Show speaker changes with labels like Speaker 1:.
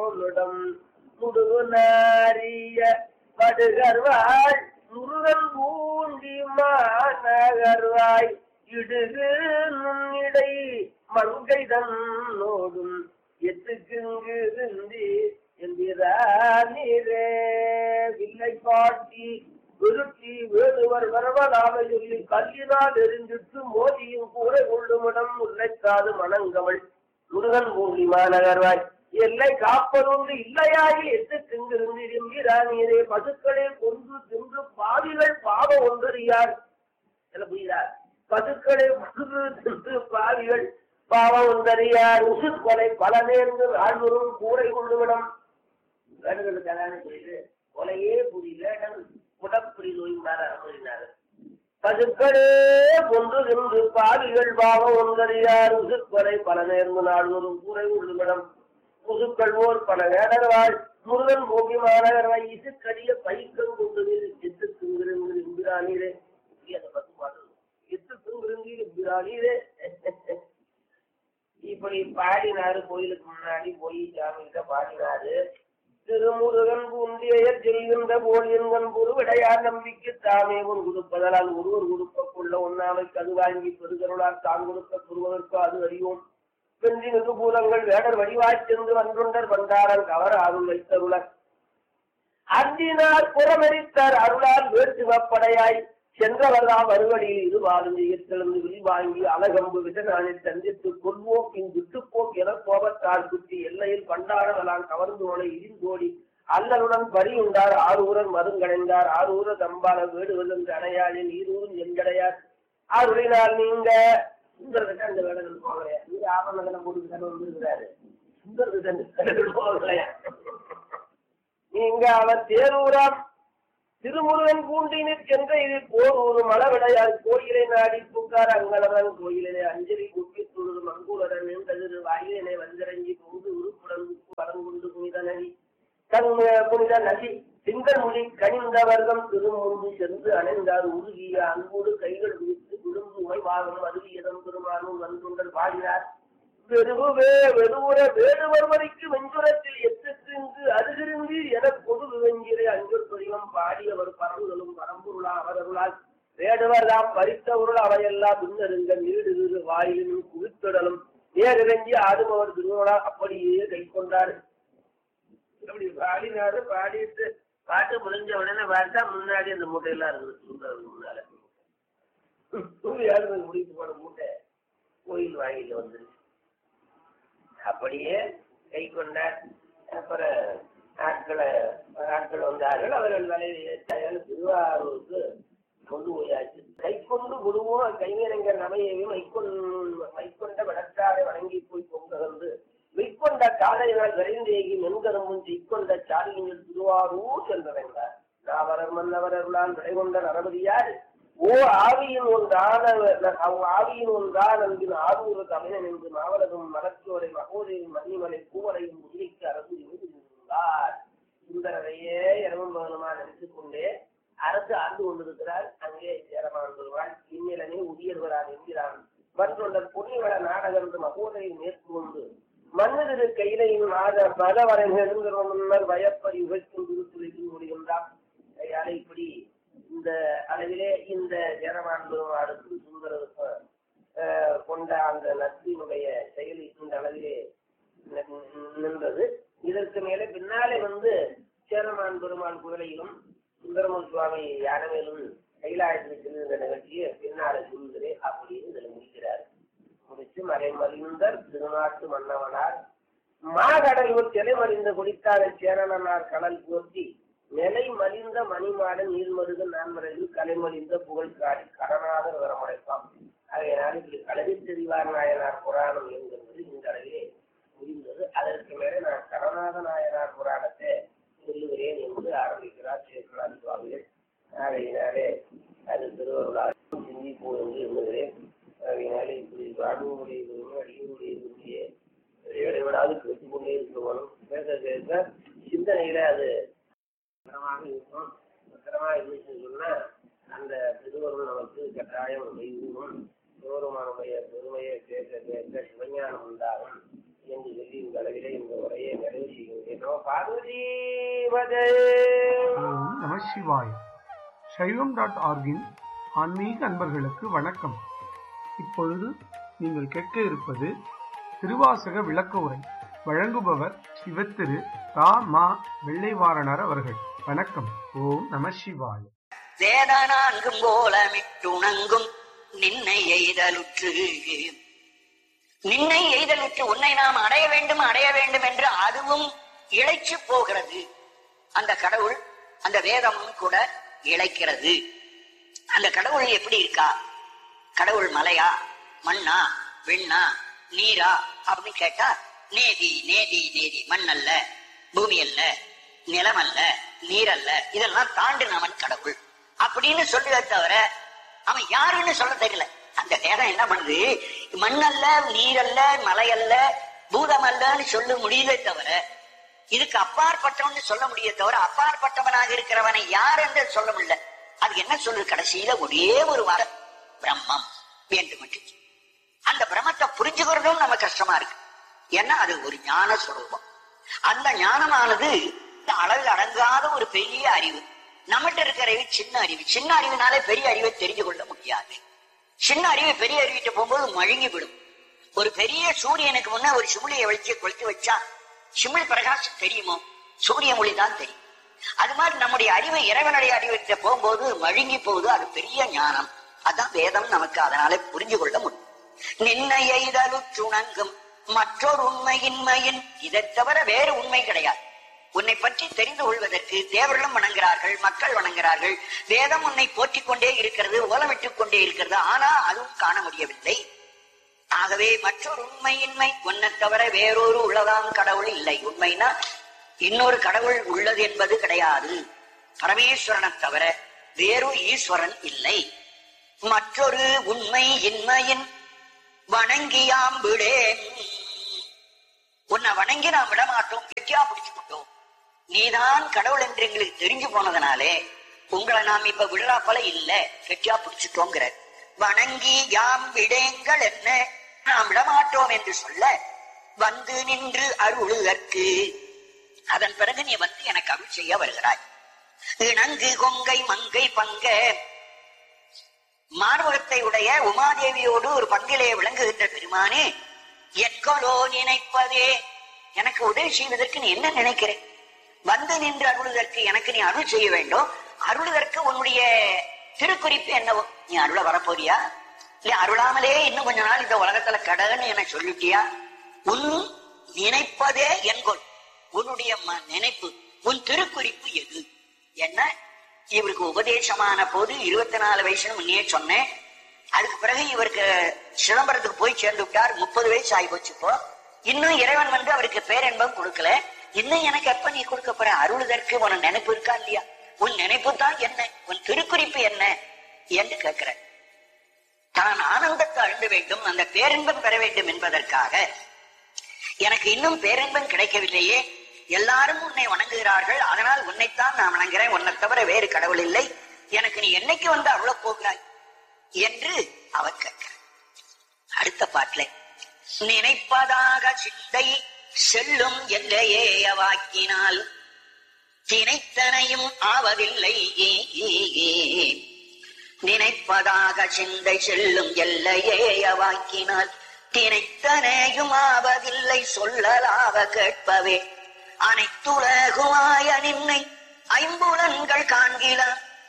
Speaker 1: போலிடம் முடுகு நாரிய படுகர்வாள் முருகன் பூண்டி மாநகர்வாய் இடுகு நுண்ணிடை மங்கை தன்னோடும் எத்துக்குங்கு இந்தி என்கிறாரே வில்லை காட்டி விருத்தி வேடுவர் வரவலாக சொல்லி கல்லினால் எரிஞ்சிட்டு மோதியும் கூரை கொள்ளுமிடம் முல்லைக்காது மணங்கவள் முருகன் பூண்டி மாநகர்வாய் எல்லை காப்பதொன்று இல்லையாகி எட்டு திங்கிருந்து என்கிறானீரே பசுக்களே கொன்று தின்று பாவிகள் பாவம் ஒன்றறியார் என்ன புரிகிறார் பசுக்களை பசுக்கு தின்று பாவிகள் பாவம் ஒன்றறியார் உசு கொலை பல நேர்ந்து ஆழ்வரும் கூரை கொள்ளுவிடம் வேண்டுதலுக்கு அதானே புரியுது கொலையே புரியல குடப்பிடி நோய்ந்தார் அனுமதினார் பசுக்களே கொன்று தின்று பாவிகள் பாவம் ஒன்றறியார் உசு கொலை பல நேர்ந்து நாள்வரும் கூரை கொள்ளுவிடம் முதுக்கள்வோர் பல வேடர்வாள் முருகன் போகி மாநகர்வாய் இசுக்கடிய பைக்கம் கொண்டு எத்து திங்கிருங்கிற எம்பிரானீரே அந்த பத்து பாடல் எத்து திங்கிருங்கிற எம்பிரானீரே இப்படி பாடினாரு கோயிலுக்கு முன்னாடி போய் சாமிகிட்ட பாடினாரு திருமுருகன் பூந்திய செல்கின்ற போல் என்கண் பொருவிடையார் நம்பிக்கை தாமே உன் கொடுப்பதனால் ஒருவர் கொடுப்பக்குள்ள ஒன்னாமைக்கு அது வாங்கி பெருகருளால் தான் கொடுக்க பெறுவதற்கோ அது அறியோம் பெண்டி நெடுபூலங்கள் வேடர் வடிவாய்ச் சென்று வன்றுண்டர் வந்தாரன் கவர் அருள் வைத்தருளர் அன்றினார் புறமரித்தார் அருளால் வேட்டுவப்படையாய் சென்றவர்தாம் மறுவழியில் இருவாலும் எத்தெழுந்து விரிவாங்கி அலகம்பு விதனானை சந்தித்து கொள்வோக்கின் விட்டுப்போக் என கோபத்தால் குத்தி எல்லையில் பண்டாரவலாம் கவர்ந்து நோலை இடிந்தோடி அல்லருடன் பரியுண்டார் ஆரூரன் மருங்கடைந்தார் ஆரூர தம்பால வேடுவதென்று அணையாளின் ஈரூரும் எங்கடையார் ஆருளினால் நீங்க சுந்தரகிட்ட அந்த வேடங்கள் போகலையா நீங்க ஆவணங்களை போட்டு கதை வந்துருக்கிறாரு சுந்தரகிட்ட அந்த வேடங்கள் போகலையா நீங்க அவர் தேரூராம் திருமுருகன் பூண்டினிற் சென்ற இது போர் ஒரு மலவிடையார் கோயிலை நாடி பூக்கார் அங்கலவன் கோயிலே அஞ்சலி குப்பி தொழுது மங்கூரன் நின்றதிரு வாயிலை வந்திறங்கி பொங்கு உருப்புடன் உப்பு வரங்குண்டு புனித நதி தன் புனித நதி திங்கள்மொழி கனிந்த வர்க்கம் திருமுன்பு சென்று அணைந்தார் உருகிய அன்போடு கைகள் விரித்து விழுந்து உமைவாகம் அருவியதம் பெருமானும் வந்துண்டல் பாடினார் வெறுவே வெறுவுற வேடுவர் வரைக்கு வெஞ்சுரத்தில் எத்துக்கு அருகிருந்து என பொது வெஞ்சிரை அஞ்சூர் துரியம் பாடியவர் பரவுதலும் பரம்பொருளா அவரருளால் வேடுவர் தாம் பறித்தவருள் அவையெல்லாம் பின்னருங்க நீடு வாயிலும் குவித்திடலும் நேரிறங்கி ஆடுபவர் திருவனா அப்படியே கை கொண்டாரு அப்படி பாடினாரு பாடிட்டு பாட்டு முடிஞ்ச உடனே பார்த்தா முன்னாடி அந்த மூட்டையெல்லாம் இருக்குது சுந்தரம் முன்னால யாரு முடித்து போன மூட்டை கோயில் வாயில வந்துருச்சு அப்படியே கை கொண்டார் அப்புறம் ஆட்களை ஆட்கள் வந்தார்கள் அவர்கள் வலையில் திருவாரூருக்கு கொண்டு போயாச்சு கை கொண்டு குருவும் கைவினைங்க நமையையும் மைக்கொண்டு மைக்கொண்ட வடக்காரை வணங்கி போய் பொங்ககந்து மெய்க்கொண்ட காலையினால் விரைந்தேகி மென்கரும்பும் செய்கொண்ட சாலியின் திருவாரூர் சென்றடைந்தார் நாவரர் மன்னவரர்களால் விடைகொண்ட நரபதியார் ஓ ஆவியின் ஒன்றான ஆவியின் ஒன்றான் அன்பின் ஆரூர தமிழன் என்று மாவலகம் மலச்சோரை மகோதையும் மன்னிமலை பூவரையும் முதிரைக்கு அரசு இருந்தார் சுந்தரரையே இரவும் பகலுமா நினைத்துக் கொண்டே அரசு ஆண்டு கொண்டிருக்கிறார் அங்கே சேரமான் வருவாள் இந்நிலனே உரியர்வரான் என்கிறான் மற்றொண்டர் பொன்னிவள நாடகம் மகோதையை மேற்கொண்டு மன்னதிரு கையிலையும் மாத பகவரை நெருங்கிற முன்னர் வயப்பறி உழைக்கும் திருத்துறையில் முடிகின்றான் கையால இப்படி இந்த அளவிலே இந்த ஜனவான் பெருமாளுக்கு சுந்தரருக்கு கொண்ட அந்த நட்பினுடைய செயல் இந்த அளவிலே நின்றது இதற்கு மேலே பின்னாலே வந்து சேரமான் பெருமாள் குதிரையிலும் சுந்தரமன் சுவாமி யானவேலும் கைலாயத்தில் செல்கின்ற நிகழ்ச்சியை பின்னாலே சொல்கிறேன் அப்படின்னு இதில் முடிக்கிறார் முடிச்சு மறைமறிந்தர் திருநாட்டு மன்னவனார் மாகடலூர் திரைமறிந்த குடித்தார சேரணனார் கடல் போற்றி நிலை மலிந்த மணிமாட நீர்மருக நான்மறையில் கலைமலிந்த புகழ் காடி கடனாதர் வரமுடைப்பான் ஆகையினால் இப்படி கலவி தெரிவார் நாயனார் புராணம் என்கிறது இந்த அளவிலே முடிந்தது அதற்கு மேலே நான் கடநாத நாயனார் புராணத்தை சொல்லுகிறேன் என்று ஆரம்பிக்கிறார் சேர்க்கிறார் சுவாமிகள் ஆகையினாலே அது திருவருளால் சிந்திப்போம் என்று எண்ணுகிறேன் ஆகையினாலே இப்படி வாழ்வுடைய அடியுடைய விரும்பிய இடைவிடாது பேசிக் கொண்டே இருக்கணும் பேச பேச சிந்தனையில அது பத்திரமாக இருக்கும் பத்திரமா இருந்துச்சுன்னு சொன்னா அந்த திருவருள் நமக்கு கட்டாயம் செய்வோம் சிவருமானுடைய பெருமையை கேட்க கேட்க சிவஞானம் உண்டாகும் என்று சொல்லி இந்த அளவிலே இந்த உரையை நிறைவு செய்கிறேன் பார்வதீபதே
Speaker 2: ஓம் நம சிவாய சைவம் டாட் ஆர்கின் ஆன்மீக அன்பர்களுக்கு வணக்கம் இப்பொழுது நீங்கள் கேட்க இருப்பது திருவாசக விளக்க உரை வழங்குபவர் சிவத்திரு ரா மா வெள்ளைவாரணர் அவர்கள் வணக்கம் ஓம் நம சிவாய
Speaker 3: வேத நான்கும் கோலமிட்டுணங்கும் நின்னை எய்தலுற்று நின்னை எய்தலுற்று உன்னை நாம் அடைய வேண்டும் அடைய வேண்டும் என்று அதுவும் இழைச்சு போகிறது அந்த கடவுள் அந்த வேதமும் கூட இழைக்கிறது அந்த கடவுள் எப்படி இருக்கா கடவுள் மலையா மண்ணா விண்ணா நீரா அப்படின்னு கேட்டா நேதி நேதி நேதி மண் அல்ல பூமி அல்ல நிலம் அல்ல நீர் அல்ல இதெல்லாம் தாண்டினவன் கடவுள் அப்படின்னு சொல்லுவதை தவிர அவன் யாருன்னு சொல்ல தெரியல அந்த வேதம் என்ன பண்ணுது மண்ணல்ல நீரல்ல மலையல்ல பூதம் அல்லன்னு சொல்ல முடியலே தவிர இதுக்கு அப்பாற்பட்டவன் சொல்ல முடிய தவிர அப்பாற்பட்டவனாக இருக்கிறவனை யார் என்று சொல்ல முடியல அது என்ன சொல்லுது கடைசியில ஒரே ஒரு வாரம் பிரம்மம் வேண்டும் என்று அந்த பிரம்மத்தை புரிஞ்சுக்கிறதும் நம்ம கஷ்டமா இருக்கு ஏன்னா அது ஒரு ஞான சுரூபம் அந்த ஞானமானது அளவில் அடங்காத ஒரு பெரிய அறிவு நம்மகிட்ட இருக்கிற அறிவு சின்ன அறிவு சின்ன அறிவினாலே பெரிய அறிவை தெரிஞ்சு கொள்ள முடியாது சின்ன அறிவு பெரிய அறிவிட்டு போகும்போது மழுங்கி விடும் ஒரு பெரிய சூரியனுக்கு முன்ன ஒரு சிமிழியை வச்சு கொளுத்தி வச்சா சிமிழ் பிரகாசம் தெரியுமோ சூரிய மொழி தான் தெரியும் அது மாதிரி நம்முடைய அறிவு இறைவனுடைய அறிவிட்ட போகும்போது மழுங்கி போகுது அது பெரிய ஞானம் அதான் வேதம் நமக்கு அதனால புரிஞ்சு கொள்ள முடியும் நின்னை எய்தலுற்றுணங்கும் மற்றொரு உண்மையின்மையின் இதை தவிர வேறு உண்மை கிடையாது உன்னை பற்றி தெரிந்து கொள்வதற்கு தேவர்களும் வணங்குகிறார்கள் மக்கள் வணங்குகிறார்கள் வேதம் உன்னை போற்றிக் கொண்டே இருக்கிறது ஓலமிட்டுக் கொண்டே இருக்கிறது ஆனா அதுவும் காண முடியவில்லை ஆகவே மற்றொரு உண்மையின்மை உன்னை தவிர வேறொரு உள்ளதாம் கடவுள் இல்லை உண்மைனா இன்னொரு கடவுள் உள்ளது என்பது கிடையாது பரமேஸ்வரனை தவிர வேறு ஈஸ்வரன் இல்லை மற்றொரு உண்மை இன்மையின் வணங்கியாம் விடேன் உன்னை வணங்கி நாம் விடமாட்டோம் கெட்டியா பிடிச்சுக்கிட்டோம் நீதான் கடவுள் என்று எங்களுக்கு தெரிஞ்சு போனதுனாலே உங்களை நாம் இப்ப விடுறா போல இல்ல கெட்டியா பிடிச்சிட்டோங்கிற வணங்கி யாம் விடேங்கள் என்ன நாம் விடமாட்டோம் என்று சொல்ல வந்து நின்று அருளுதற்கு அதன் பிறகு நீ வந்து எனக்கு அருள் செய்ய வருகிறாய் இணங்கு கொங்கை மங்கை பங்க மார்பகத்தை உடைய உமாதேவியோடு ஒரு பங்கிலே விளங்குகின்ற பெருமானே என்கொலோ நினைப்பதே எனக்கு உதவி செய்வதற்கு நீ என்ன நினைக்கிறேன் வந்து நின்று அருளுதற்கு எனக்கு நீ அருள் செய்ய வேண்டும் அருளுதற்கு உன்னுடைய திருக்குறிப்பு என்னவோ நீ அருள வரப்போறியா இல்ல அருளாமலே இன்னும் கொஞ்ச நாள் இந்த உலகத்துல கடன்னு என சொல்லிட்டியா உன் நினைப்பதே என்கொள் உன்னுடைய ம- நினைப்பு உன் திருக்குறிப்பு எது என்ன இவருக்கு உபதேசமான போது இருபத்தி நாலு வயசுன்னு முன்னே சொன்னேன் அதுக்கு பிறகு இவருக்கு சிதம்பரத்துக்கு போய் சேர்ந்து விட்டார் முப்பது வயசு ஆகி போச்சு இப்போ இன்னும் இறைவன் வந்து அவருக்கு பேரென்பம் கொடுக்கல இன்னும் எனக்கு எப்ப நீ கொடுக்க போற அருளுதற்கு உன் நினைப்பு இருக்கா இல்லையா உன் நினைப்பு தான் என்ன உன் திருக்குறிப்பு என்ன என்று கேட்கிற தான் ஆனந்தத்தை அழுந்த வேண்டும் அந்த பேரின்பம் பெற வேண்டும் என்பதற்காக எனக்கு இன்னும் பேரின்பம் கிடைக்கவில்லையே எல்லாரும் உன்னை வணங்குகிறார்கள் அதனால் உன்னைத்தான் நான் வணங்குறேன் உன்னை தவிர வேறு கடவுள் இல்லை எனக்கு நீ என்னைக்கு வந்து அருளப் போகிறாய் என்று அவர் கேட்கிறார் அடுத்த பாட்டுல நினைப்பதாக சிந்தை செல்லும் எல்லையே வாக்கினால் தினைத்தனையும் ஆவதில்லை நினைப்பதாக சிந்தை செல்லும் எல்லையே வாக்கினால் தினைத்தனையும் ஆவதில்லை சொல்லலாக கேட்பவே அனைத்துலகுமாய நின்னை ஐம்புலன்கள் காண்கிலாம்